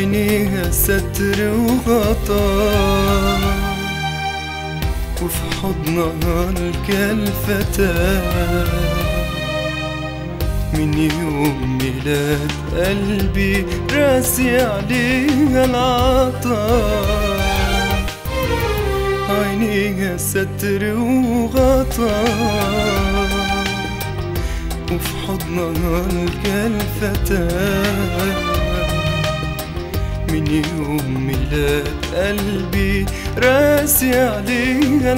عينيها ستر وغطاء وفي حضنها الكلفتان من يوم ميلاد قلبي راسي عليها العطاء عينيها ستر وغطاء وفي حضنها الكلفتان من يوم ميلاد قلبي راسي عليها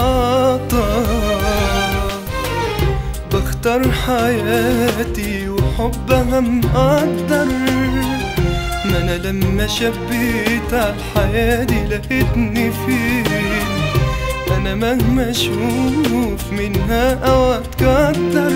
العطاء بختار حياتي وحبها مقدر ما انا لما شبيت على الحياة دي لقيتني فين انا مهما اشوف منها او اتكتر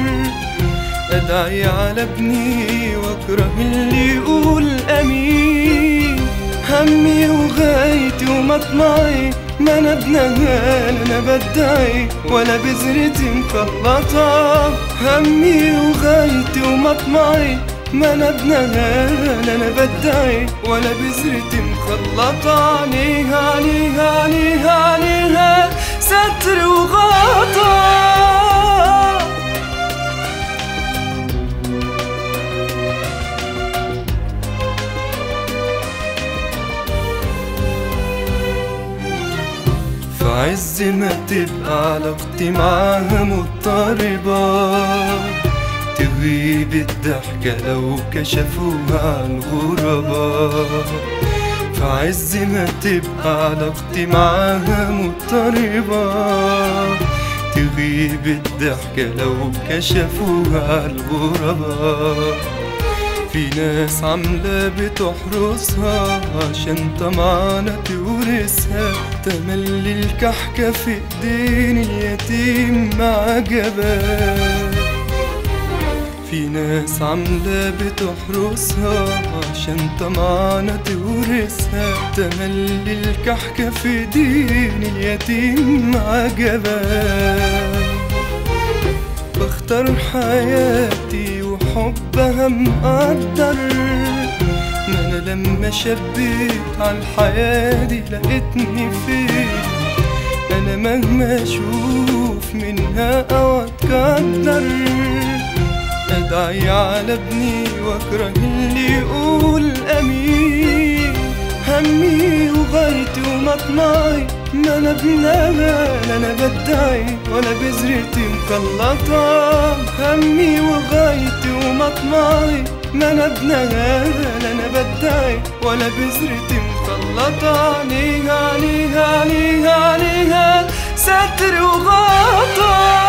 ادعي على ابني واكره اللي يقول امين همي وغايتي ومطمعي ما انا ابنها لا انا بدعي ولا بذرتي مخلطة همي وغايتي ومطمعي ما انا ابنها لا انا بدعي ولا بذرتي مخلطة عليها عليها عليها عليها ستر وغطا في عز ما تبقى علاقتي معاها مضطربة تغيب الضحكة لو كشفوها عن غربة في عز ما تبقى علاقتي معاها مضطربة تغيب الضحكة لو كشفوها عن غربة في ناس عاملة بتحرسها عشان طمعانة تورثها تملي الكحكة في ايدين اليتيم مع جبال في ناس عاملة بتحرسها عشان طمعانة تورثها تملي الكحكة في ايدين اليتيم مع جبال بختار حياتي وحبها مقدر ما انا لما شبيت على الحياة دي لقيتني فين انا مهما اشوف منها او اتقدر ادعي على ابني واكره اللي يقول امين همي وغايتي ومطمعي ما انا ابنها لا انا بدعي ولا بذرتي مخلطة همي وغايتي ومطمعي ما انا ابنها لا انا بدعي ولا بذرتي مخلطة عليها عليها عليها عليها ستر وغطا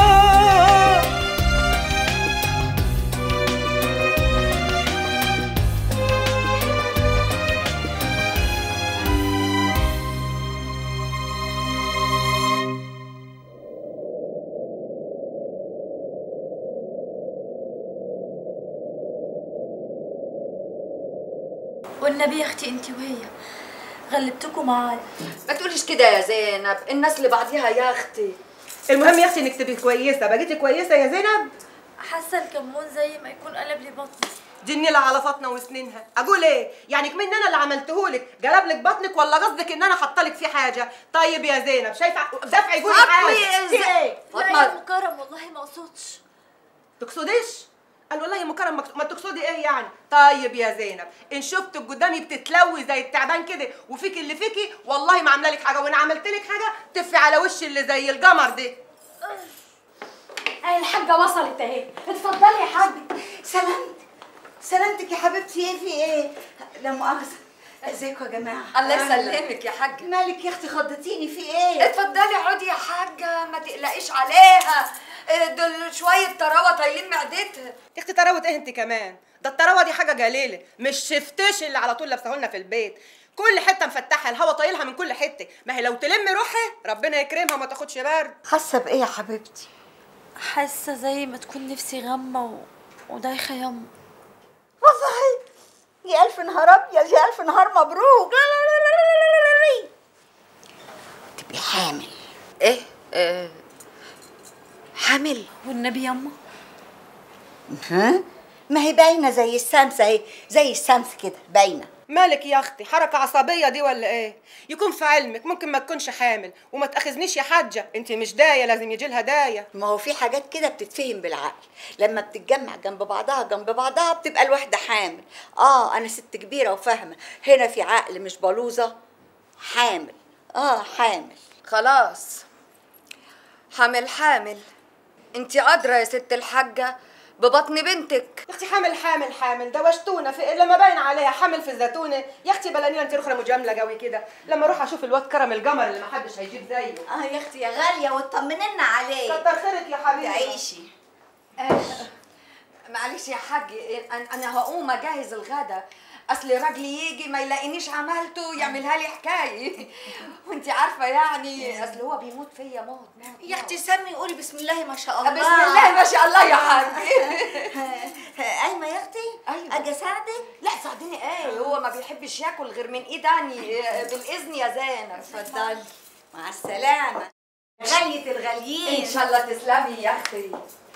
والنبي يا اختي انت وهي غلبتكم معايا ما تقوليش كده يا زينب الناس اللي بعضيها يا اختي المهم يا اختي انك تبقي كويسه بقيتي كويسه يا زينب حاسه الكمون زي ما يكون قلب لي بطني دي النيله على فطنه وسنينها اقول ايه يعني كمان انا اللي عملتهولك قلب لك بطنك ولا قصدك ان انا حاطلك فيه حاجه طيب يا زينب شايفه دافع يقول فاطمة حاجه يا في زي- ايه لا يا فاطمه مكرم والله ما اقصدش تقصديش قال والله يا مكرم ما- ما تقصدي ايه يعني طيب يا زينب ان شفتك قدامي بتتلوي زي التعبان كده وفيك اللي فيكي والله ما عامله لك حاجه وانا عملت لك حاجه تفي على وشي اللي زي القمر ده اهي الحاجة وصلت اهي اتفضلي يا حاج سلامتك سلامتك يا حبيبتي ايه في ايه لا مؤاخذة ازيكم يا جماعة الله يسلمك يا حاجه مالك يا اختي خضتيني في ايه اتفضلي اقعدي يا حاجه ما تقلقيش عليها اه، دول شويه طراوه طايلين معدتها يا اختي طراوه ايه انت كمان ده الطراوه دي حاجه قليله مش شفتش اللي على طول لابسه لنا في البيت كل حته مفتحه الهوا طايلها من كل حته ما هي لو تلم روحها ربنا يكرمها وما تاخدش برد حاسة بايه يا حبيبتي حاسه زي ما تكون نفسي غمه و... ودايخه يما والله يا الف نهار ابيض يا الف نهار مبروك لا لا لا لا لا لا لا لا. تبقي حامل ايه اه حامل والنبي يما ها ما هي باينه زي الشمس اهي زي الشمس كده باينه مالك يا اختي حركه عصبيه دي ولا ايه يكون في علمك ممكن ما تكونش حامل وما تاخذنيش يا حاجه انت مش دايه لازم يجي لها دايه ما هو في حاجات كده بتتفهم بالعقل لما بتتجمع جنب بعضها جنب بعضها بتبقى الواحدة حامل اه انا ست كبيرة وفاهمة هنا في عقل مش بلوزة حامل اه حامل خلاص حامل حامل انت قادره يا ست الحاجه ببطن بنتك يا اختي حامل حامل حامل دوشتونا في لما باين عليها حامل في الزيتونه يا اختي بلانينا انت اخرى مجامله قوي كده لما اروح اشوف الواد كرم القمر اللي ما حدش هيجيب زيه اه يا اختي يا غالية وطمننا عليه كتر خيرك يا حبيبي تعيشي معلش يا حاج أنا- انا هقوم اجهز الغدا اصل راجلي يجي ما يلاقينيش عملته يعملها لي حكايه وانت عارفه يعني اصل هو بيموت فيا موت موت يا اختي سمي قولي بسم الله ما شاء الله بسم الله ما شاء الله يا حاج قايمة يا اختي أيوة. اجي اساعدك لا ساعديني ايه هو ما بيحبش ياكل غير من ايداني بالاذن يا زينب اتفضلي مع السلامة غالية الغاليين ان شاء الله تسلمي يا اختي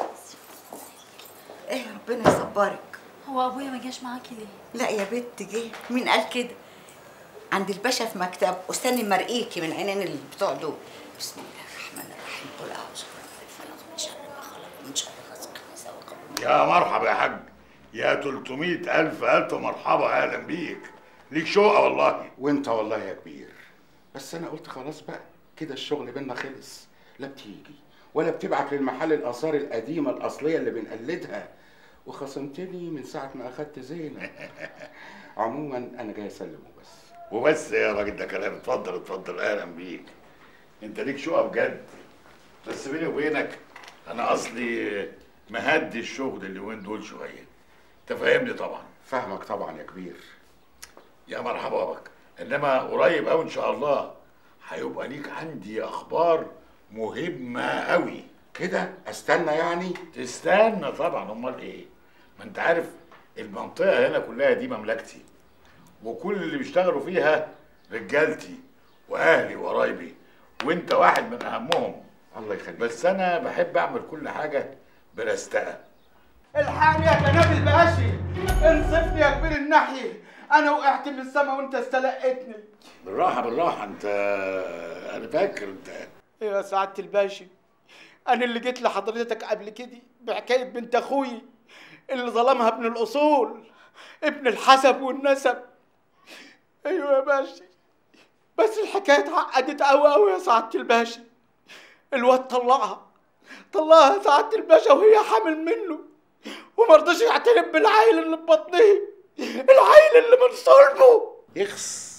ايه ربنا يصبرك هو ابويا ما جاش معاكي ليه لا يا بنت جه مين قال كده عند الباشا في مكتب واستني مرقيكي من عينين اللي بتوع دول بسم الله الرحمن الرحيم قل اعوذ برب الفلق من شر ما خلق من شر غاسق اذا وقب يا مرحبا يا حاج يا 300 ألف ألف مرحبا أهلا بيك ليك شوقة والله وانت والله يا كبير بس انا قلت خلاص بقى كده الشغل بينا خلص لا بتيجي ولا بتبعت للمحل الاثار القديمه الاصليه اللي بنقلدها وخصمتني من ساعه ما اخدت زينب عموما انا جاي اسلمه بس وبس يا راجل ده كلام اتفضل اتفضل أهلا بيك أنت ليك شوقة بجد بس بيني وبينك أنا أصلي مهدي الشغل اليومين دول شوية أنت فاهمني طبعا فاهمك طبعا يا كبير يا مرحبا بك إنما قريب أوي إن شاء الله هيبقى ليك عندي أخبار مهمة أوي كده استنى يعني تستنى طبعا امال ايه ما انت عارف المنطقه هنا كلها دي مملكتي وكل اللي بيشتغلوا فيها رجالتي واهلي وقرايبي وانت واحد من اهمهم الله يخليك بس انا بحب اعمل كل حاجه برستقه الحقني يا جناب الباشي انصفني يا كبير الناحية أنا وقعت من السما وأنت استلقيتني بالراحه بالراحه انت انا فاكر انت يا سعادة الباشا أنا اللي جيت لحضرتك قبل كده بحكاية بنت أخوي اللي ظلمها ابن الأصول ابن الحسب والنسب أيوة يا باشا بس الحكاية اتعقدت أوي أوي يا سعادة الباشا الواد طلعها طلعها يا سعادة الباشا وهي حامل منه ومرضاش يعترف بالعيل اللي في بطنه العيل اللي من صلبه يخص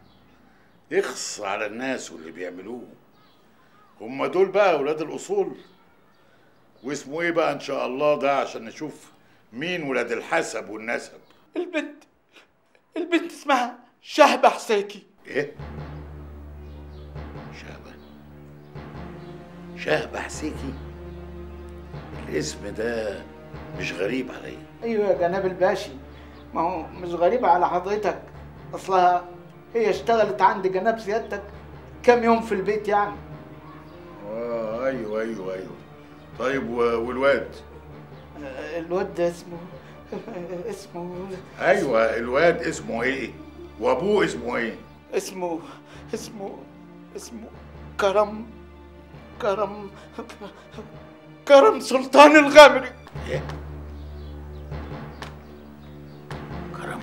يخص على الناس واللي بيعملوه هم دول بقى ولاد الاصول واسمه ايه بقى ان شاء الله ده عشان نشوف مين ولاد الحسب والنسب البنت البنت اسمها شهبة حساكي ايه شهبة شهبة حسيكي الاسم ده مش غريب عليا ايوه يا جناب الباشي ما هو مش غريبة على حضرتك اصلها هي اشتغلت عند جناب سيادتك كام يوم في البيت يعني اه ايوه ايوه ايوه طيب و- والواد آه، الواد ده اسمه اسمه ايوه الواد اسمه ايه وابوه اسمه ايه اسمه اسمه اسمه كرم كرم كرم سلطان الغمري ايه كرم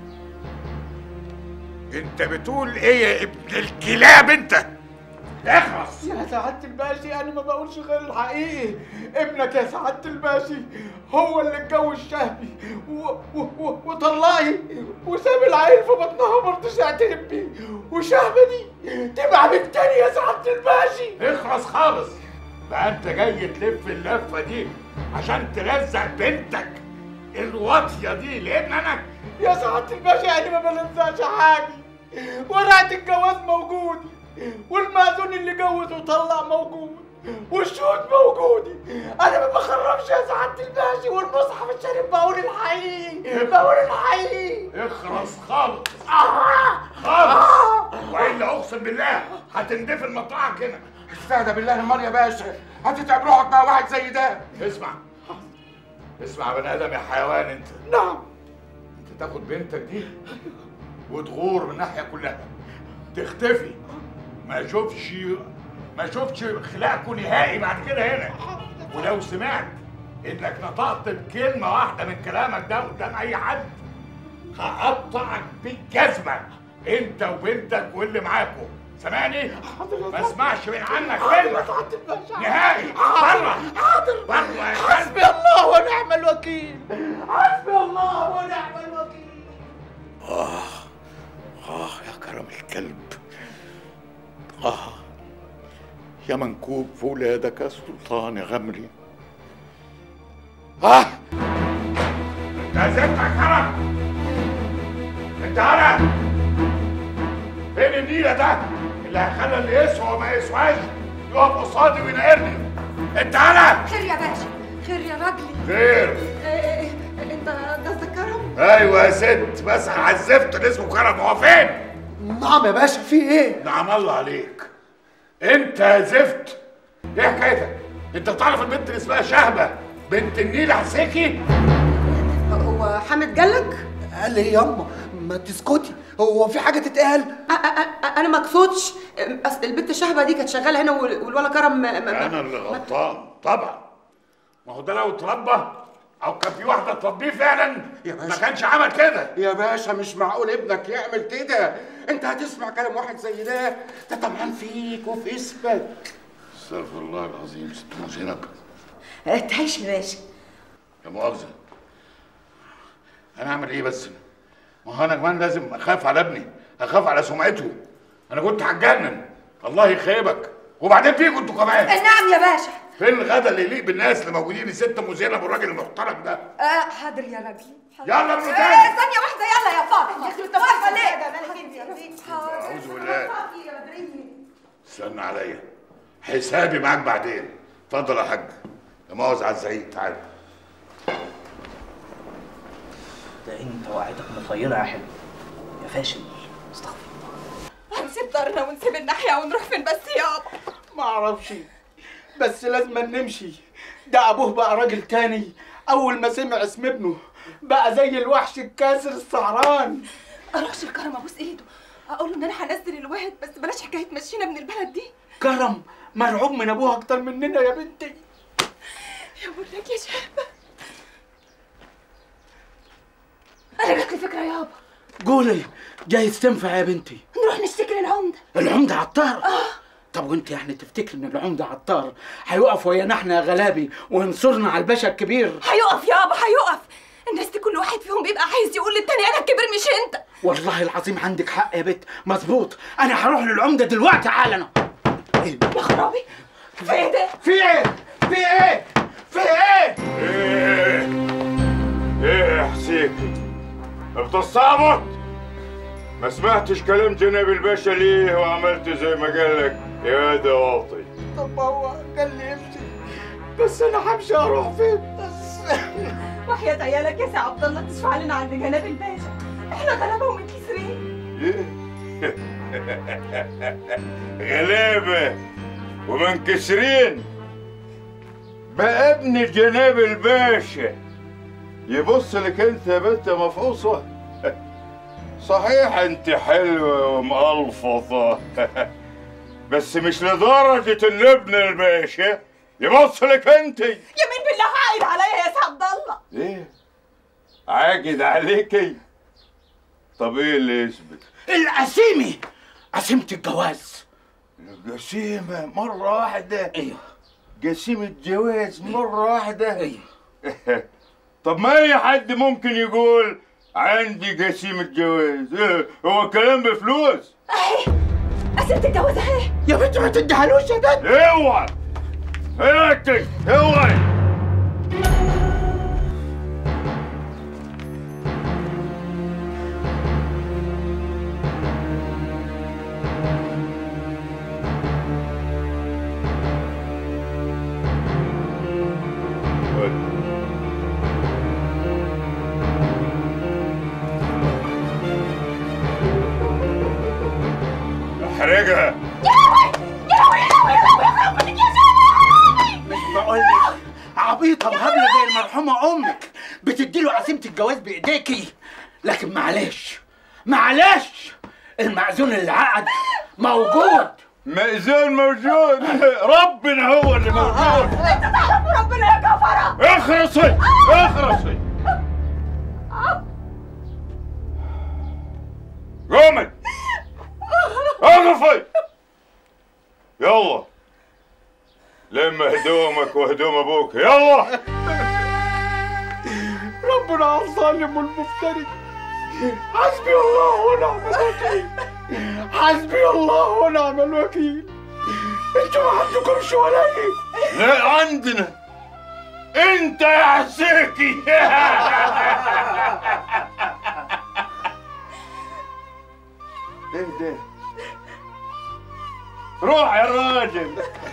انت بتقول ايه يا ابن الكلاب انت اخرس يا سعادة الباشي أنا ما بقولش غير الحقيقي ابنك يا سعادة الباشي هو اللي اتجوز شهبي و... و... و... وطلقي وساب العيل في بطنها مرضيش يعترف بيه وشهبة دي تبقى بنت تاني يا سعادة الباشي اخرس خالص بقى انت جاي تلف اللفه دي عشان تلزق بنتك الواطيه دي لان انا يا سعادة الباشا أنا ما بلزقش حاجة ورقة الجواز موجود والمأذون اللي جوز وطلق موجود والشهود موجود أنا ما بخربش يا سعادة الباشا والمصحف الشريف بقول الحقيقي بقول الحقيقي اخرس خالص خالص والا اقسم بالله هتندفن مطرحك هنا استهدى بالله المال يا باشا هتتعب روحك مع واحد زي ده اسمع اسمع يا بني ادم يا حيوان انت نعم انت تاخد بنتك دي وتغور من الناحيه كلها تختفي ما اشوفش ما اشوفش خلاقكم نهائي بعد كده هنا ولو سمعت انك نطقت بكلمه واحده من كلامك ده قدام اي حد هقطعك بالجزمه انت وبنتك واللي معاكم سامعني؟ ما اسمعش من عنك كلمه نهائي بره بره يا حسبي كلب الله ونعم الوكيل حسبي الله ونعم الوكيل آه آه يا كرم الكلب آه يا منكوب في ولادك يا سلطان يا غمري آه يا زفت يا كرم انت هنا فين النيلة ده اللي هيخلى اللي يسوى وما يسواش يقف قصادي وينقرني انت هنا خير يا باشا خير يا راجلي خير إيه إيه انت قصدك كرم؟ ايوه يا ست بس على الزفت اللي اسمه كرم هو فين؟ نعم يا باشا في ايه نعم الله عليك انت يا زفت ايه حكايتك؟ انت بتعرف البنت اللي اسمها شهبه بنت النيل حسيكي؟ هو حامد جالك؟ قال لي ياما ما تسكتي هو في حاجه تتقال أ- أ- أ- انا ما اقصدش اصل البنت الشهبه دي كانت شغاله هنا وال- والولا كرم ما- ما- انا اللي غلطان طبعا ما هو ده لو اتربى او كان في واحده تربيه فعلا يا ما باشا. كانش عمل كده يا باشا مش معقول ابنك يعمل كده انت هتسمع كلام واحد زي ده ده طمعان فيك وفي اسمك استغفر الله العظيم ست ام زينب تعيش يا باشا يا مؤاخذه انا اعمل ايه بس ما هو انا كمان لازم اخاف على ابني اخاف على سمعته انا كنت هتجنن الله يخيبك وبعدين فيكم انتوا كمان نعم يا باشا فين الغدا اللي يليق بالناس اللي موجودين الست ام زينب والراجل المحترم ده آه حاضر يا راجلي حاضر. يلا ابن آه تاني. ثانية واحدة يلا يا فاطمة واقفة ليه؟ اعوذ بالله استنى عليا حسابي معاك بعدين اتفضل يا حاج يا مؤاخذة على الزعيم تعال ده انت وقعتك مطيره يا حلو يا فاشل استغفر هنسيب دارنا ونسيب الناحية ونروح فين بس يابا ما اعرفش بس لازم نمشي ده ابوه بقى راجل تاني اول ما سمع اسم ابنه بقى زي الوحش الكاسر السهران اروحش الكرم ابوس ايده اقول له ان انا هنزل الواحد بس بلاش حكايه تمشينا من البلد دي كرم مرعوب من ابوها اكتر مننا يا بنتي يا ولك يا شهبه انا جات لي فكره يابا قولي جايز تنفع يا بنتي نروح نشتكي للعمده العمدة عطار طب وانت يعني تفتكر ان العمدة عطار هيقف ويانا احنا يا غلابي وينصرنا على الباشا الكبير هيقف يابا هيقف الناس دي كل واحد فيهم بيبقى عايز يقول للتاني انا الكبير مش انت والله العظيم عندك حق يا بت مظبوط انا هروح للعمدة دلوقتي حالا يا خرابي في ايه ده في ايه في ايه في ايه ايه ايه يا حسيكي بتصامت ما سمعتش كلام جناب الباشا ليه وعملت زي ما قالك يا ده واطي طب هو قال لي امشي بس انا همشي اروح فين بس وحياة عيالك يا سي عبد الله تشفع لنا عند جناب الباشا احنا غلابه ومتكسرين غلابة ومنكسرين بقى ابن جناب الباشا يبص لك انت يا بنت مفقوصة صحيح انت حلوة ومقلفظة بس مش لدرجة ان ابن الباشا يبص لك انت يمين بالله عائد عليا يا سي عبد الله ايه عاجد عليكي طب ايه اللي يثبت القسيمي قسيمة الجواز جسيمة مرة واحدة ايوه جسيمة جواز مرة واحدة ايوه طب ما اي حد ممكن يقول عندي جسيمة جواز إيه، هو الكلام بفلوس اهي قسمت الجواز اهي يا بنت ما تديهالوش يا بنت اوعى اقتل اوعى احرجها مش بقول لك عبيطة وهبلة زي المرحومة أمك بتديله قسيمة الجواز بإيديكي لكن معلش معلش المأذون اللي عقد موجود مأذون موجود ربنا هو اللي موجود انت تعرف ربنا يا كفره اخرسي اخرسي قومي اقفي يلا لم هدومك وهدوم ابوك يلا ربنا على الظالم والمفتري حسبي الله ونعم الوكيل حسبي الله ونعم الوكيل انتوا ما عندكمش ولا ايه لا عندنا انت يا عساكي ايه ده روح يا راجل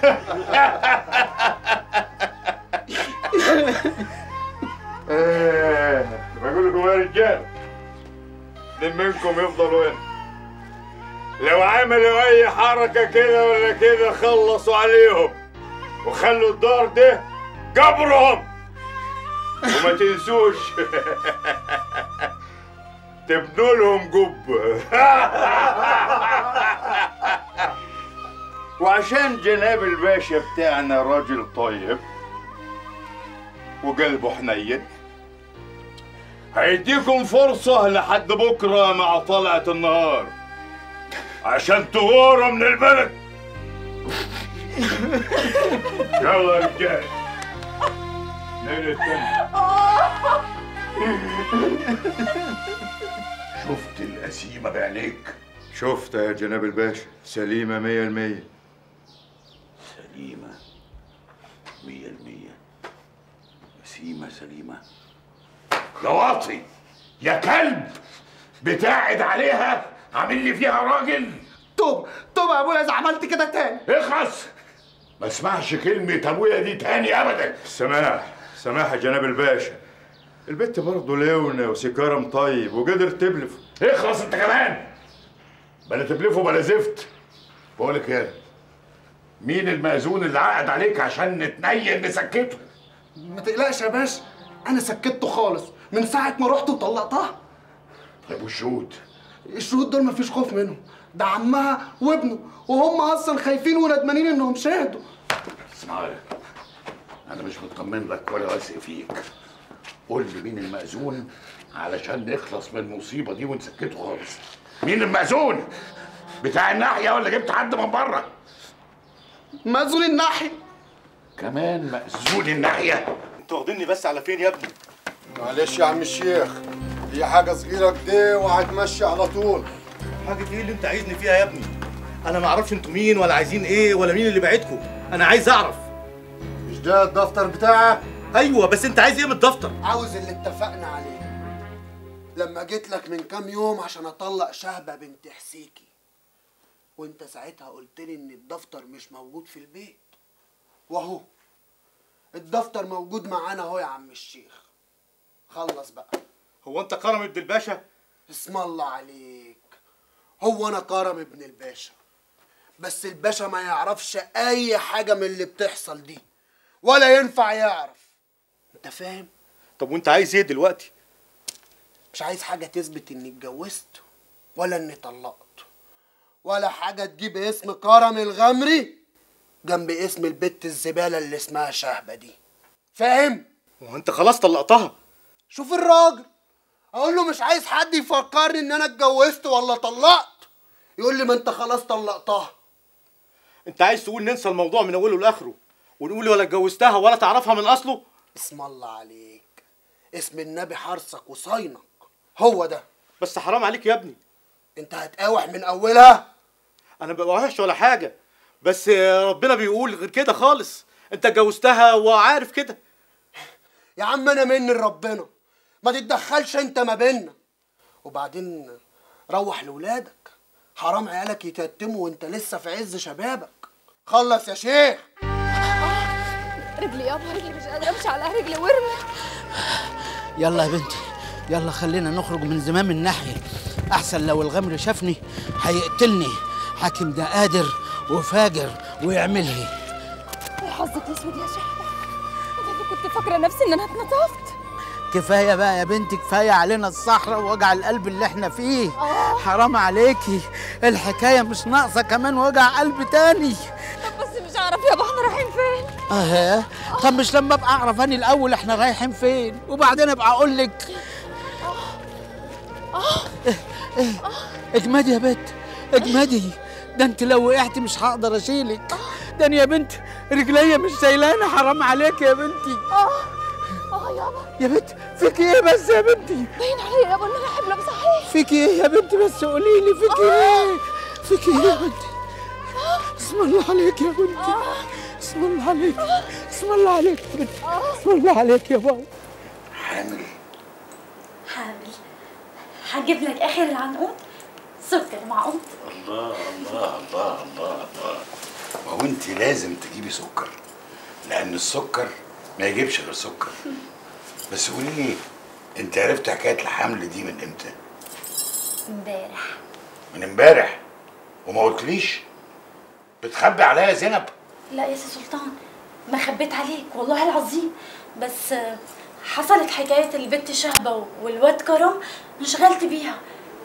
آه، بقول لكم يا رجال اتنين منكم يفضلوا هنا لو عملوا اي حركه كده ولا كده خلصوا عليهم وخلوا الدار ده قبرهم وما تنسوش تبنوا لهم قبه وعشان جناب الباشا بتاعنا راجل طيب وقلبه حنين هيديكم فرصة لحد بكرة مع طلعة النهار عشان تغوروا من البلد يلا يا رجال ليلة التانية شفت القسيمة بعينيك شفت يا جناب الباشا سليمة مية المية سليمة مية المية قسيمة سليمة يا واطي يا كلب بتاعد عليها عامل لي فيها راجل طب طب يا ابويا اذا عملت كده تاني اخلص ما اسمعش كلمة ابويا دي تاني ابدا سماح سماح يا جناب الباشا البت برضه لونة وسكارة طيب وقدر تبلف اخلص انت كمان بلا تبلفه بلا زفت بقولك ايه مين المأذون اللي عقد عليك عشان نتنيل نسكته ما تقلقش يا باشا انا سكته خالص من ساعه ما رحت وطلقتها طيب والشهود الشهود دول مفيش خوف منهم ده عمها وابنه وهم اصلا خايفين وندمانين انهم شهدوا اسمع لي انا مش مطمن لك ولا واثق فيك قول لي مين المأذون علشان نخلص من المصيبة دي ونسكته خالص مين المأذون بتاع الناحية ولا جبت حد من بره مأذون الناحية كمان مأذون الناحية انتوا واخديني بس على فين يا ابني معلش يا عم الشيخ هي حاجة صغيرة كده وهتمشي على طول حاجة ايه اللي انت عايزني فيها يا ابني انا ما اعرفش انتوا مين ولا عايزين ايه ولا مين اللي بعتكم انا عايز اعرف مش ده الدفتر بتاعك ايوه بس انت عايز ايه من الدفتر عاوز اللي اتفقنا عليه لما جيت لك من كام يوم عشان اطلق شهبة بنت حسيكي وانت ساعتها قلت لي ان الدفتر مش موجود في البيت واهو الدفتر موجود معانا اهو يا عم الشيخ خلص بقى هو انت كرم ابن الباشا اسم الله عليك هو انا كرم ابن الباشا بس الباشا ما يعرفش اي حاجة من اللي بتحصل دي ولا ينفع يعرف انت فاهم طب وانت عايز ايه دلوقتي مش عايز حاجة تثبت اني اتجوزت ولا اني طلقت ولا حاجة تجيب اسم كرم الغمري جنب اسم البت الزبالة اللي اسمها شهبة دي فاهم؟ هو انت خلاص طلقتها شوف الراجل اقول له مش عايز حد يفكرني ان انا اتجوزت ولا طلقت يقول لي ما انت خلاص طلقتها انت عايز تقول ننسى الموضوع من اوله لاخره ونقول ولا اتجوزتها ولا تعرفها من اصله اسم الله عليك اسم النبي حرصك وصاينك هو ده بس حرام عليك يا ابني انت هتقاوح من اولها انا ما بوحش ولا حاجه بس ربنا بيقول غير كده خالص انت اتجوزتها وعارف كده يا عم انا مني لربنا ما تتدخلش انت ما بينا وبعدين روح لولادك حرام عيالك يتيتموا وانت لسه في عز شبابك خلص يا شيخ رجلي يابا رجلي مش قادره امشي على رجلي ورمي يلا يا بنتي يلا خلينا نخرج من زمام الناحية أحسن لو الغمر شافني هيقتلني حاكم ده قادر وفاجر ويعملها يا حظك اسود يا شهبة انا كنت فاكره نفسي ان انا اتنطفت كفايه بقى يا بنتي كفايه علينا الصحراء ووجع القلب اللي احنا فيه حرام عليكي الحكايه مش ناقصه كمان وجع قلب تاني طب بس مش عارف يابا احنا رايحين فين اه طب مش لما ابقى اعرف اني الاول احنا رايحين فين وبعدين ابقى اقول لك إيه إيه اجمدي يا بت اجمدي ده انت لو وقعتي مش هقدر اشيلك ده أنا يا بنت رجليا مش شايلاني حرام عليك يا بنتي اه اه يابا يا بنت فيك ايه بس يا بنتي باين عليا يابا ان انا حبلة بصحيح فيك ايه يا بنتي بس قولي لي فيك ايه فيك ايه يا بنتي اسم الله عليك يا بنتي اسم الله عليك اسم الله عليك يا بنتي اسم الله عليك يا بابا حامل حامل هجيب لك اخر العنقود سكر مع قمت الله الله الله الله الله ما هو انت لازم تجيبي سكر لان السكر ما يجيبش غير سكر بس قولي لي انت عرفت حكايه الحمل دي من امتى امبارح من امبارح وما قلتليش بتخبي عليا يا زينب لا يا سي سلطان ما خبيت عليك والله العظيم بس آه، حصلت حكاية البت شهبة والواد كرم انشغلت بيها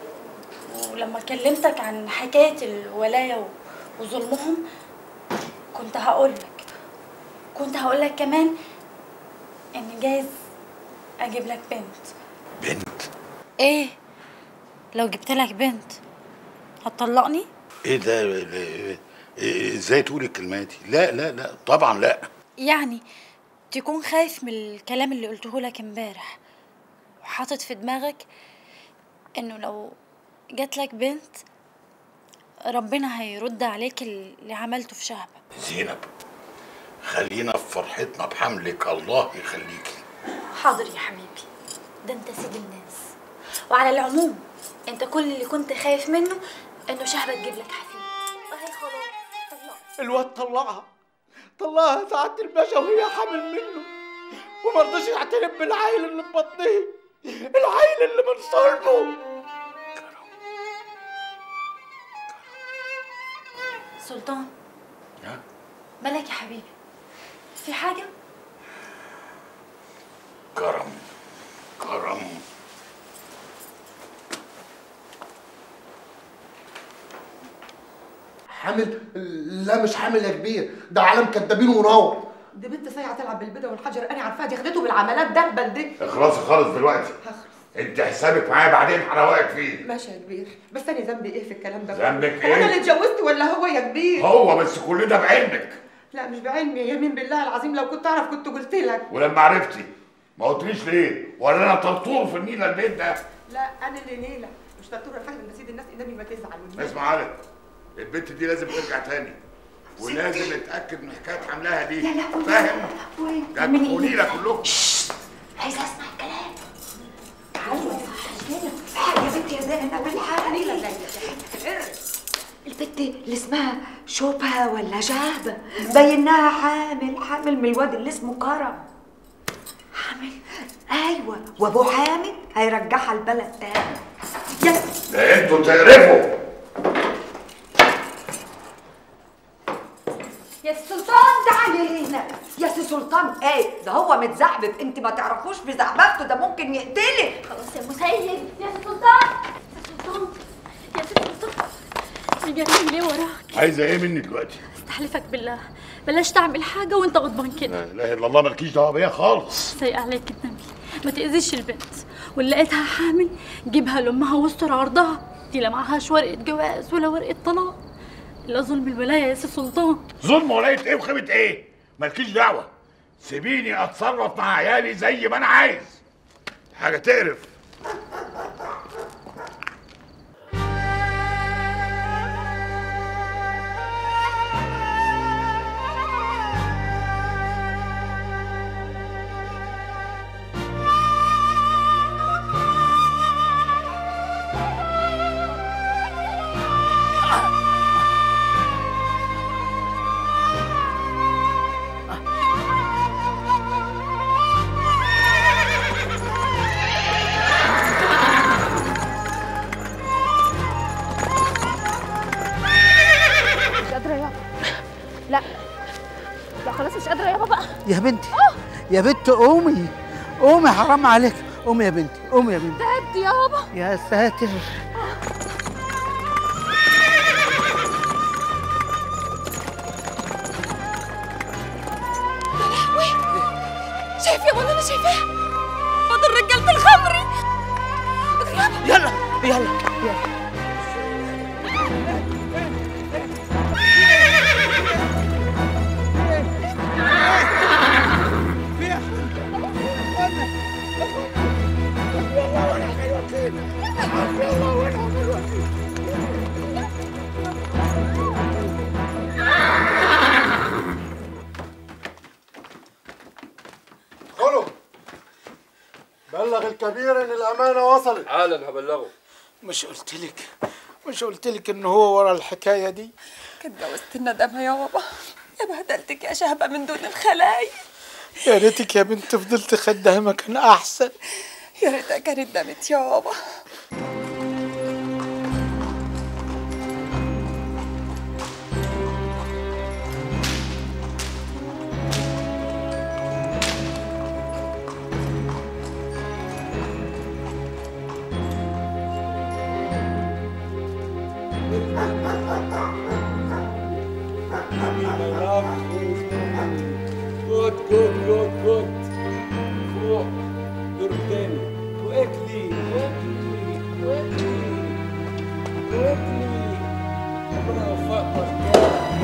ولما كلمتك عن حكاية الولاية و- وظلمهم كنت هقولك كنت هقولك كمان ان جايز اجيب لك بنت بنت ايه لو جبت لك بنت هتطلقني ايه ده إيه- إيه- ازاي تقولي الكلمات دي لا لا لا طبعا لا يعني تكون خايف من الكلام اللي قلته لك امبارح وحاطط في دماغك انه لو جات لك بنت ربنا هيرد عليك اللي عملته في شهبة زينب خلينا في فرحتنا بحملك الله يخليكي حاضر يا حبيبي ده انت سيد الناس وعلى العموم انت كل اللي كنت خايف منه انه شهبة تجيب لك حفيد وهي خلاص طلقت الواد طلعها طلعها سعادة الباشا وهي حامل منه وما رضاش يعترف بالعيل اللي في بطنه العيل اللي من صلبه سلطان ها؟ مالك يا حبيبي في حاجة؟ كرم كرم حامل لا مش حامل يا كبير ده عالم كدابين ونور دي بنت سايعه تلعب بالبيضه والحجر انا عارفاها دي خدته بالعملات دهبل دي اخلصي خالص دلوقتي انت حسابك معايا بعدين هروقك فيه ماشي يا كبير بس انا ذنبي ايه في الكلام ده ذنبك هو انا إيه؟ اللي اتجوزت ولا هو يا كبير هو بس كل ده بعلمك لا مش بعلمي يمين بالله العظيم لو كنت اعرف كنت قلت لك ولما عرفتي ما قلتليش ليه ولا انا طرطور في النيله البيت ده لا انا اللي نيله مش دكتور الحاج من سيد الناس النبي ما تزعل والنبي. اسمع علي البنت دي لازم ترجع تاني ولازم نتاكد من حكايه حملها دي يا لهوي. فاهم وين ده تقولي لك كلكم عايزه اسمع الكلام تعالوا يا بنتي يا زينب الحقني البت اللي اسمها شوبها ولا جهبة بيناها حامل حامل من الواد اللي اسمه كرم حامل ايوه وابو حامد هيرجعها البلد تاني يا ده انتوا تقرفوا يا سي سلطان تعالي هنا يا سي سلطان ايه ده هو متزحبب انت ما تعرفوش بزحببته ده ممكن يقتلك خلاص يا مسيد يا سي سلطان يا سي سلطان يا سي سلطان بيجري ليه وراك عايزه ايه مني دلوقتي استحلفك بالله بلاش تعمل حاجة وانت غضبان كده لا اله الا الله مالكيش دعوه بيا خالص سايق عليك النبي ما تأذيش البنت واللي لقيتها حامل جيبها لأمها واستر عرضها دي لا معهاش ورقة جواز ولا ورقة طلاق لا ظلم الولاية يا سي سلطان ظلم ولايه ايه وخيبه ايه مالكيش دعوه سيبيني اتصرف مع عيالي زي ما انا عايز حاجه تقرف مش قادرة يابا لا لا خلاص مش قادرة يابا بقى يا بنتي يا بنت قومي قومي حرام عليك قومي يا بنتي قومي يا بنتي تعبت يابا يا ساتر يا لهوي شايف يابا اللي انا شايفاه فاضل رجالة الخمري يلا يلا يلا خلو بلغ الكبير ان الامانه وصلت حالا هبلغه مش قلت لك مش قلت لك ان هو ورا الحكايه دي كانت جوزت الندامة يا بابا يا بهدلتك يا شهبة من دون الخلايا يا ريتك يا بنت فضلت خدامه كان احسن يا ريتها كانت دامت يابا جود جود جود جود فوق دور تاني واكلي واكلي واكلي واكلي ربنا يوفقك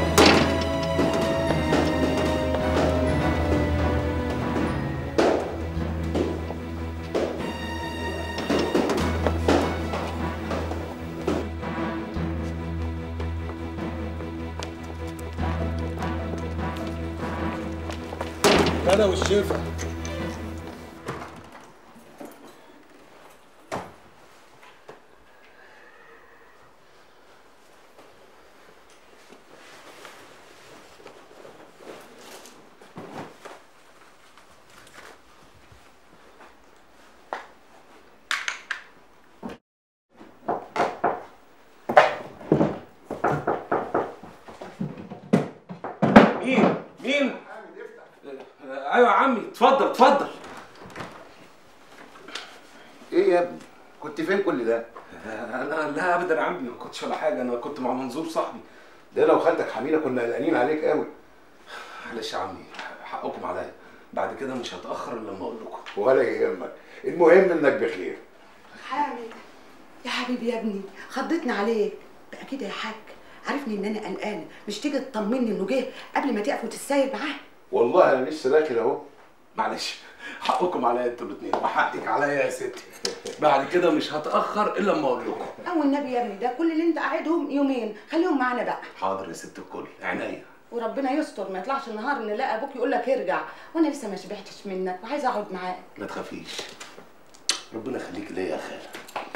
انا والشفا مين مين آه، ايوه يا عمي اتفضل اتفضل ايه يا ابني كنت فين كل ده انا لا ابدا يا عمي ما كنتش ولا حاجه انا كنت مع منظور صاحبي ده لو خالتك حميده كنا قلقانين عليك قوي معلش يا عمي حقكم عليا بعد كده مش هتاخر الا لما اقول لكم ولا يهمك المهم انك بخير حامد يا حبيبي يا ابني خضتني عليك بقى كده يا حاج عارفني ان انا قلقانه مش تيجي تطمني انه جه قبل ما تقف وتتسايب معاه والله انا لسه داخل اهو معلش حقكم عليا انتوا الاثنين وحقك عليا يا ستي بعد كده مش هتاخر الا لما اقول لكم او النبي يا ابني ده كل اللي انت قاعدهم يومين خليهم معانا بقى حاضر يا ست الكل عينيا وربنا يستر ما يطلعش النهار نلاقي ابوك يقول لك ارجع وانا لسه ما شبعتش منك وعايزه اقعد معاك ما تخافيش ربنا يخليك ليا يا خاله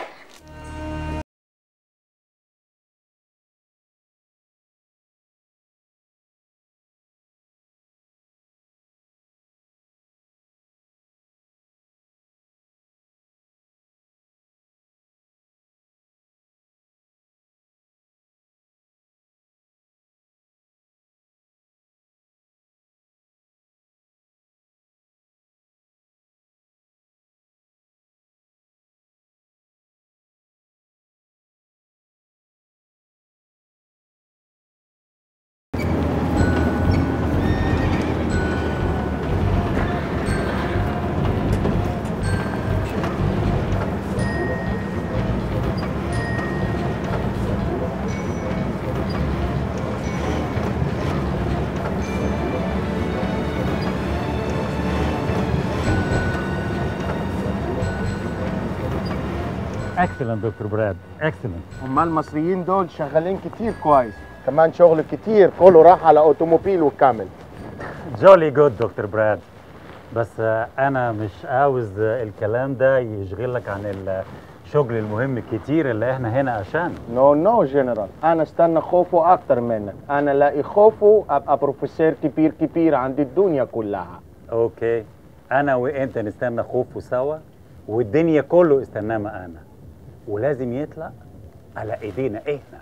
اكسلنت دكتور براد اكسلنت هما المصريين دول شغالين كتير كويس كمان شغل كتير كله راح على اوتوموبيل وكامل جولي جود دكتور براد بس آه، انا مش عاوز آه، الكلام ده يشغلك عن الشغل المهم الكتير اللي احنا هنا عشان نو نو جنرال انا استنى خوفه اكتر منك انا لاقي خوفه ابقى بروفيسور كبير كبير عند الدنيا كلها اوكي انا وانت نستنى خوفه سوا والدنيا كله استناه معانا ولازم يطلع على ايدينا احنا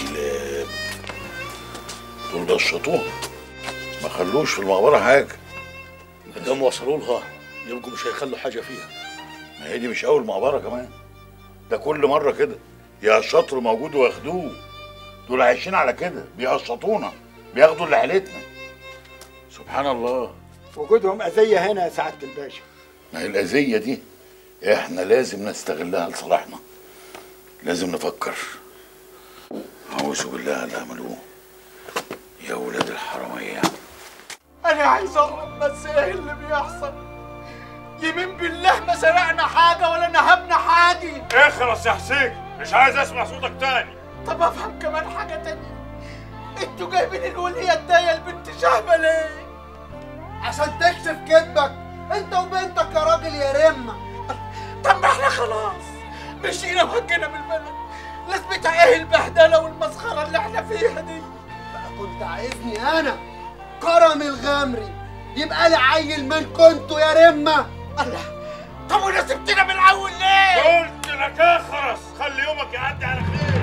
كلاب دول بشطوها ما خلوش في المقبره حاجه ما دام وصلوا لها يبقوا مش هيخلوا حاجه فيها ما هي دي مش اول مقبره كمان ده كل مره كده يا الشطر موجود واخدوه دول عايشين على كده بيقشطونا بياخدوا اللي حيلتنا سبحان الله وجودهم اذيه هنا يا سعاده الباشا ما هي الأذية دي احنا لازم نستغلها لصالحنا لازم نفكر أعوذ بالله على اللي عملوه يا ولاد الحرامية انا عايز اعرف بس ايه اللي بيحصل يمين بالله ما سرقنا حاجه ولا نهبنا حاجه اخرس يا حسين مش عايز اسمع صوتك تاني طب افهم كمان حاجه تانية انتوا جايبين الوليه الدايه البنت شهبه ليه عشان تكشف كذبك انت وبنتك يا راجل يا رمه طب ما احنا خلاص مشينا وهجينا من البلد لازمتها ايه البهدله والمسخره اللي احنا فيها دي بقى كنت عايزني انا كرم الغمري يبقى لي عيل من كنتوا يا رمه الله طب ولا سبتنا من الاول ليه قلت لك اخرس خلي يومك يعدي على خير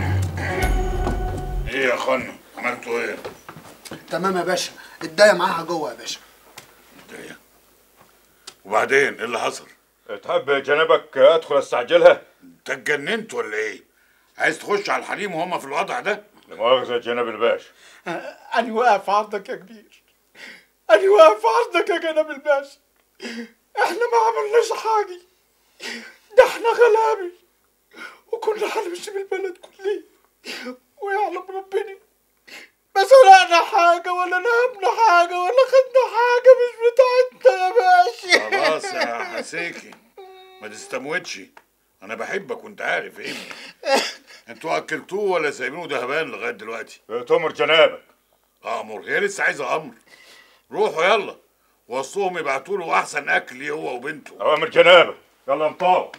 ايه يا اخوانا عملتوا ايه؟ تمام يا باشا الدايه معاها جوه يا باشا وبعدين ايه اللي حصل؟ تحب جنابك ادخل استعجلها؟ انت اتجننت ولا ايه؟ عايز تخش على الحريم وهم في الوضع ده؟ لمؤاخذة جناب الباشا انا واقف عرضك يا كبير انا واقف عرضك يا جناب الباشا احنا ما عملناش حاجه ده احنا غلابه وكنا هنمشي بالبلد كلها ويعلم ربنا ما سرقنا حاجه ولا نهبنا حاجه ولا خدنا حاجه مش بتاعتنا يا باشا خلاص يا حسيكي ما تستموتش انا بحبك وانت عارف ايه انتوا اكلتوه ولا سايبينه دهبان لغايه دلوقتي تؤمر جنابك امر هي لسه عايزه امر روحوا يلا وصوهم يبعتوا له احسن اكل ليه هو وبنته اوامر جنابك يلا مطاوع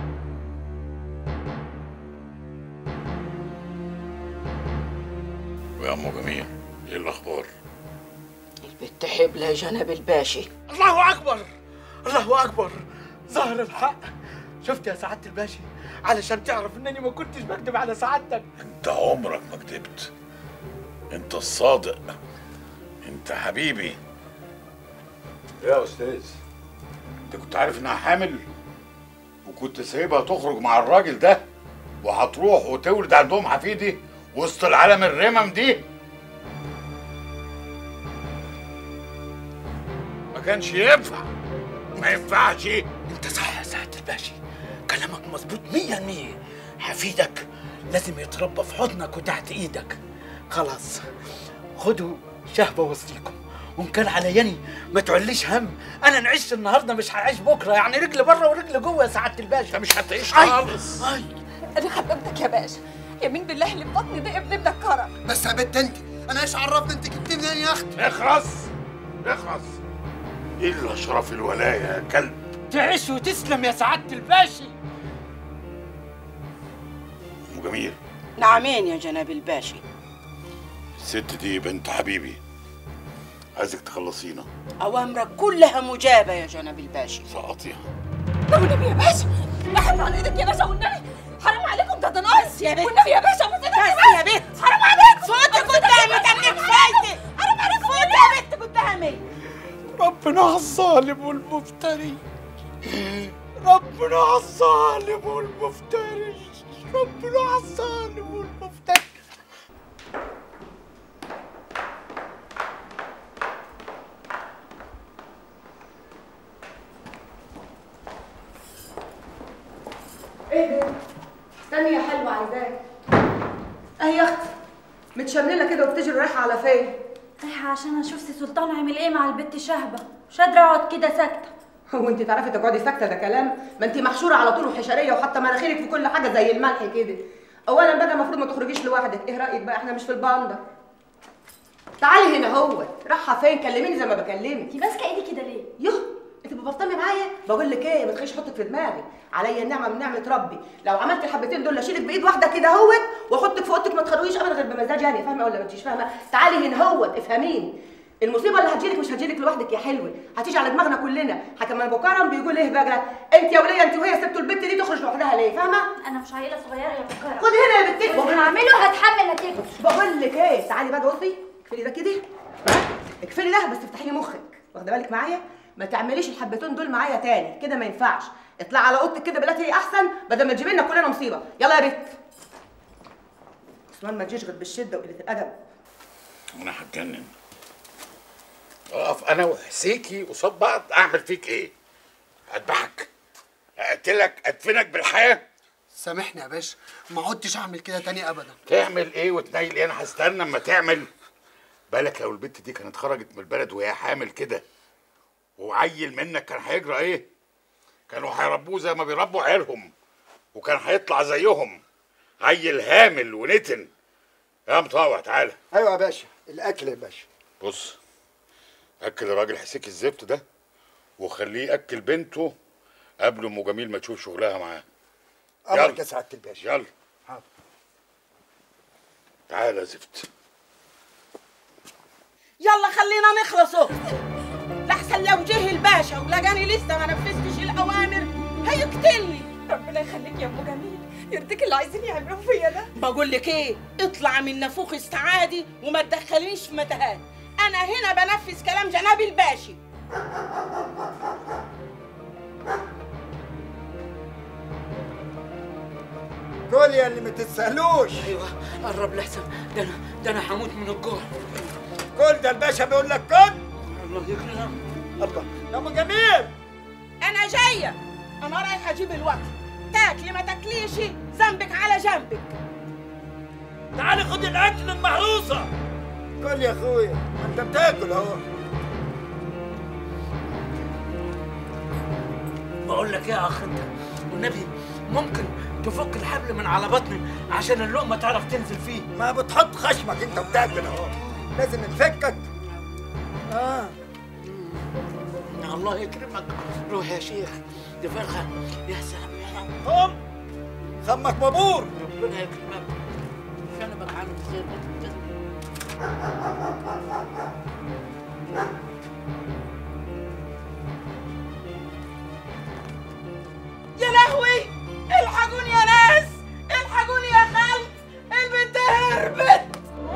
ويا ام جميل ايه الاخبار البت حبلة يا جناب الباشا الله اكبر الله اكبر ظهر الحق شفت يا سعاده الباشا علشان تعرف انني ما كنتش بكذب على سعادتك انت عمرك ما كدبت انت الصادق انت حبيبي يا استاذ انت كنت عارف انها حامل وكنت سايبها تخرج مع الراجل ده وهتروح وتولد عندهم حفيدي وسط العالم الرمم دي ما كانش ينفع ما ينفعش انت صح يا سعاده الباشا كلامك مظبوط مية المية حفيدك لازم يتربى في حضنك وتحت ايدك خلاص خدوا شهبة وسطيكم وان كان علياني ما تعليش هم انا نعيش النهارده مش هعيش بكره يعني رجل بره ورجل جوه يا سعاده الباشا انت مش هتعيش أي. خالص أي. انا حبيبتك يا باشا يمين بالله اللي في بطني ده ابن ابنك كرم بس يا بنت انت انا ايش عرفني انت جبتيه منين يا اختي اخرس اخرس الا شرف الولايه يا كلب تعيش وتسلم يا سعاده الباشا ام جميل نعمين يا جناب الباشا الست دي بنت حبيبي عايزك تخلصينا أوامرك كلها مجابة يا جناب الباشا سقطيها والنبي يا باشا احب على ايدك يا باشا والنبي حرام عليكم ده ده ناقص يا بنت والنبي يا باشا بس يا بنت حرام عليكم فوتي قدامي كانك فايتة حرام عليكم فوتي يا بنت قدامي ربنا على الظالم والمفتري ربنا على الظالم والمفتري ربنا على الظالم والمفتري ايه ده؟ استني يا حلوة عايزاك اهي يا اختي متشملة كده وبتجري رايحة على فين؟ رايحة عشان اشوف سي سلطان عامل ايه مع البت شهبة مش قادرة اقعد كده ساكتة هو انت تعرفي تقعدي ساكتة ده كلام؟ ما انت محشورة على طول وحشرية وحاطة مناخيرك في كل حاجة زي الملح كده اولا بقى المفروض ما تخرجيش لوحدك ايه رأيك بقى احنا مش في الباندا تعالي هنا هو رايحة فين؟ كلميني زي ما بكلمك انت ماسكة ايدي كده ليه؟ يوه انت بتبطمي معايا بقول لك ايه ما تخليش حطك في دماغي عليا النعمه من نعمه ربي لو عملت الحبتين دول اشيلك بايد واحده كده اهوت واحطك في اوضتك ما تخرجيش ابدا غير بمزاج يعني فاهمه ولا ما انتيش فاهمه تعالي هنا اهوت افهميني المصيبه اللي هتجيلك مش هتجيلك لوحدك يا حلوه هتيجي على دماغنا كلنا حكم ابو كرم بيقول ايه بقى انت يا وليه انت وهي سبتوا البت دي تخرج لوحدها ليه فاهمه انا مش عيله صغيره يا بكره خدي هنا يا بنتي وهعمله هتحمل نتيجته بقول لك ايه تعالي بقى بصي اقفلي ده كده ها؟ اقفلي ده بس افتحي لي مخك واخده بالك معايا ما تعمليش الحبتين دول معايا تاني كده ما ينفعش اطلعي على اوضتك كده بلاتي هي احسن بدل ما تجيبي لنا كلنا مصيبه يلا يا بت عثمان ما تجيش غير بالشده وقله الادب انا هتجنن اقف انا وحسيكي قصاد بعض اعمل فيك ايه اذبحك اقتلك ادفنك بالحياه سامحني يا باشا ما عدتش اعمل كده تاني ابدا تعمل ايه وتنيل ايه انا هستنى اما تعمل بالك لو البت دي كانت خرجت من البلد وهي حامل كده وعيل منك كان هيجرى ايه كانوا هيربوه زي ما بيربوا عيالهم وكان هيطلع زيهم عيل هامل ونتن يا مطاوع تعالى ايوه يا باشا الاكل يا باشا بص اكل الراجل حسيك الزفت ده وخليه ياكل بنته قبل ام جميل ما تشوف شغلها معاه امرك يا سعاده الباشا يلا حاضر تعالى يا زفت يلا خلينا نخلصوا لحسن لو جه الباشا ولقاني لسه ما نفذتش الاوامر هيقتلني ربنا يخليك يا ابو جميل يرضيك اللي عايزين يعملوه فيا ده بقول لك ايه اطلع من نافوخ استعادي وما تدخلينيش في متاهات انا هنا بنفذ كلام جناب الباشا كل يا اللي ما تتسهلوش ايوه قرب لحسن ده انا ده انا هموت من الجوع كل ده الباشا بيقول لك كل الله يكرمك الله يا ام جميل انا جايه انا رايحه اجيب الوقت تاكلي ما تاكليش ذنبك على جنبك تعالي خد الاكل المحروسه كل يا اخويا ما انت بتاكل اهو بقول لك ايه يا اخ انت والنبي ممكن تفك الحبل من على بطني عشان اللقمه تعرف تنزل فيه ما بتحط خشمك انت بتاكل اهو لازم نفكك اه الله يكرمك روح يا شيخ دي فرخه يا سلام قوم خمك مبور ربنا يكرمك شنبك عن الخير يا لهوي الحقوني يا ناس الحقوني يا خلق البنت هربت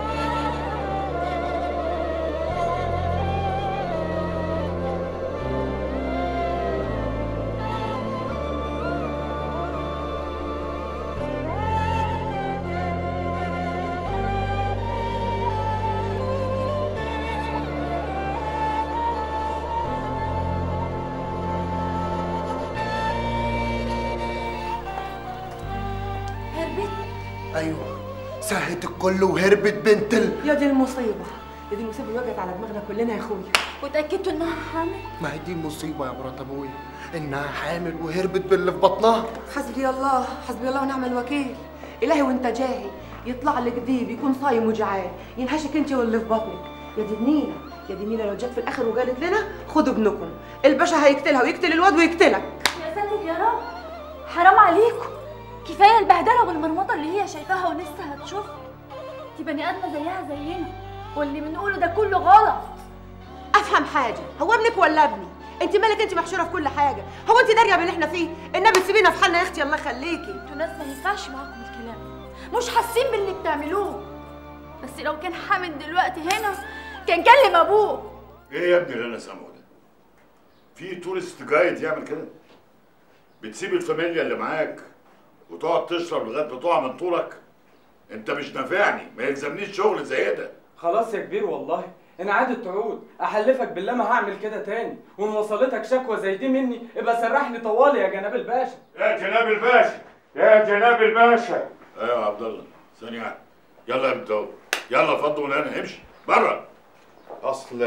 هربت ايوه سهت الكل وهربت بنت ال... يا دي المصيبه يا دي المصيبه اللي وقعت على دماغنا كلنا يا اخويا وتاكدتوا انها حامل ما هي دي المصيبه يا مرات ابويا انها حامل وهربت باللي في بطنها حسبي الله حسبي الله ونعم الوكيل الهي وانت جاهي يطلع لك ديب يكون صايم وجعان ينهشك انت واللي في بطنك يا دي النيله يا دي النيله لو جت في الاخر وقالت لنا خدوا ابنكم الباشا هيقتلها ويقتل الواد ويقتلك يا ساتر يا رب حرام عليكم كفايه البهدله والمرمطه اللي هي شايفاها ولسه هتشوف دي بني ادمه زيها زينا واللي بنقوله ده كله غلط افهم حاجه هو ابنك ولا ابني انت مالك انت محشوره في كل حاجه هو انت داريه باللي احنا فيه النبي تسيبينا في حالنا يا اختي الله يخليكي انتوا ناس ما ينفعش معاكم الكلام مش حاسين باللي بتعملوه بس لو كان حامد دلوقتي هنا كان كلم ابوه ايه يا ابني اللي انا سامعه ده في تورست جايد يعمل كده بتسيب الفاميليا اللي معاك وتقعد تشرب لغايه ما تقع من طولك انت مش نافعني ما يلزمنيش شغل زي ده خلاص يا كبير والله انا عادة تعود احلفك بالله ما هعمل كده تاني وان وصلتك شكوى زي دي مني ابقى سرحني طوالي يا جناب الباشا يا جناب الباشا يا جناب الباشا ايوه يا عبد الله ثانية واحدة يلا يا ابن يلا فضوا من هنا امشي بره اصل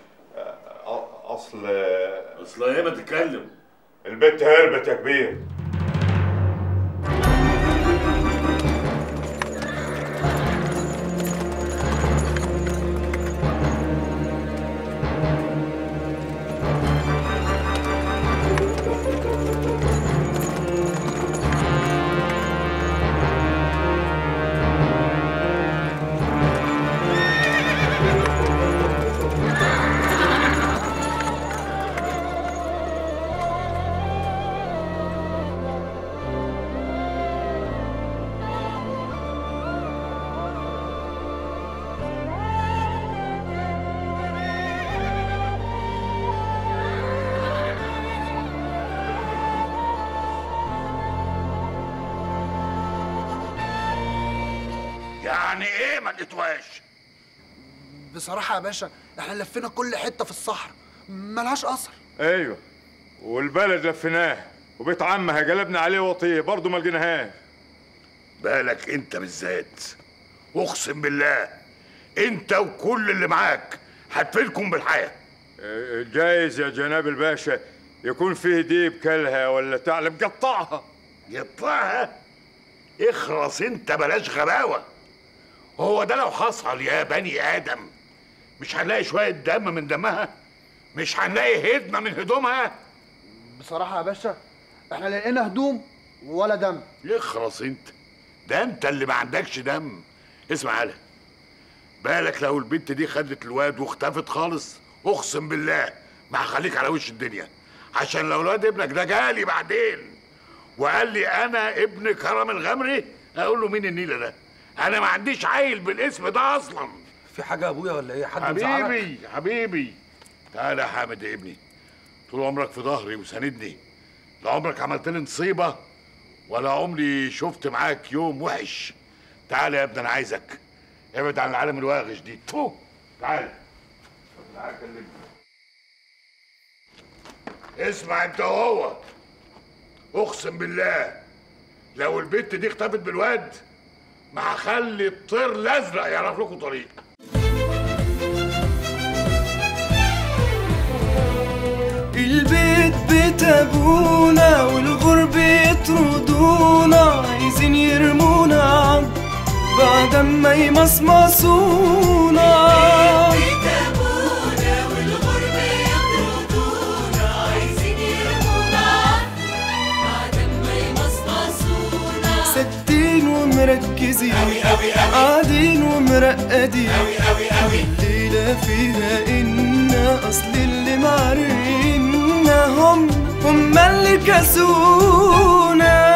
اصل اصل ايه ما تتكلم البت هربت يا كبير يعني ايه ما لقيتوهاش بصراحه يا باشا احنا لفينا كل حته في الصحراء ملهاش اثر ايوه والبلد لفيناه وبيت عمها جلبنا عليه وطيه برضه ما لقيناهاش بالك انت بالذات اقسم بالله انت وكل اللي معاك هتفيدكم بالحياه آه، جايز يا جناب الباشا يكون فيه ديب كلها ولا ثعلب قطعها يقطعها اخرس انت بلاش غباوه هو ده لو حصل يا بني ادم مش هنلاقي شويه دم من دمها مش هنلاقي هدمه من هدومها بصراحه يا باشا احنا لقينا هدوم ولا دم اخرس انت ده انت اللي ما عندكش دم اسمع يالا بالك لو البنت دي خدت الواد واختفت خالص اقسم بالله ما هخليك على وش الدنيا عشان لو الواد ابنك ده جالي بعدين وقال لي انا ابن كرم الغمري اقول له مين النيله ده انا ما عنديش عيل بالاسم ده اصلا في حاجه يا ابويا ولا ايه حد مزعلك حبيبي حبيبي تعالى يا حامد يا ابني طول عمرك في ظهري وساندني لا عمرك عملت لي نصيبه ولا عمري شفت معاك يوم وحش تعالى يا ابني انا عايزك ابعد عن العالم الواغش دي تو تعالى تعالى كلمني اسمع انت وهو اقسم بالله لو البت دي اختفت بالواد ما هخلي الطير الازرق يعرف لكم طريق البيت بيت ابونا والغرب يطردونا عايزين يرمونا عم بعد ما يمصمصونا ساكتين ومركزين قاعدين ومرقدين الليلة فيها إنا أصل اللي معرينا هم هم اللي كسونا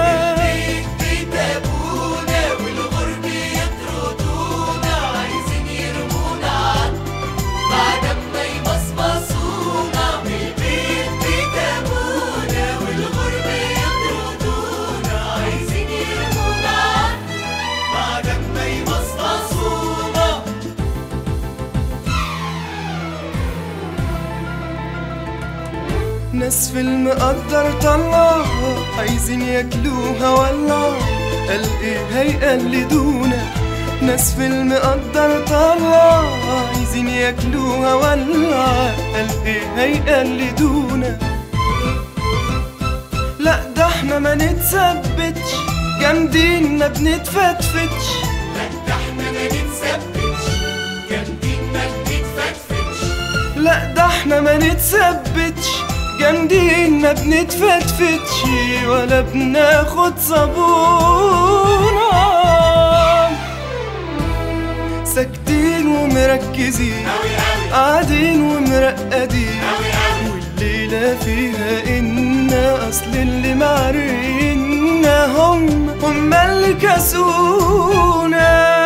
ناس في المقدر طلعها عايزين ياكلوها ولا قال ايه هيقلدونا ناس في المقدر طلعها عايزين ياكلوها ولا قال ايه هيقلدونا لا ده احنا ما نتثبتش جامدين ما بنتفتفتش لا ده احنا ما نتثبتش جامدين ما بنتفتفتش ولا بناخد صابونة ساكتين ومركزين قاعدين ومرقدين والليلة فيها إنا أصل اللي معرينا هم هم اللي كسونا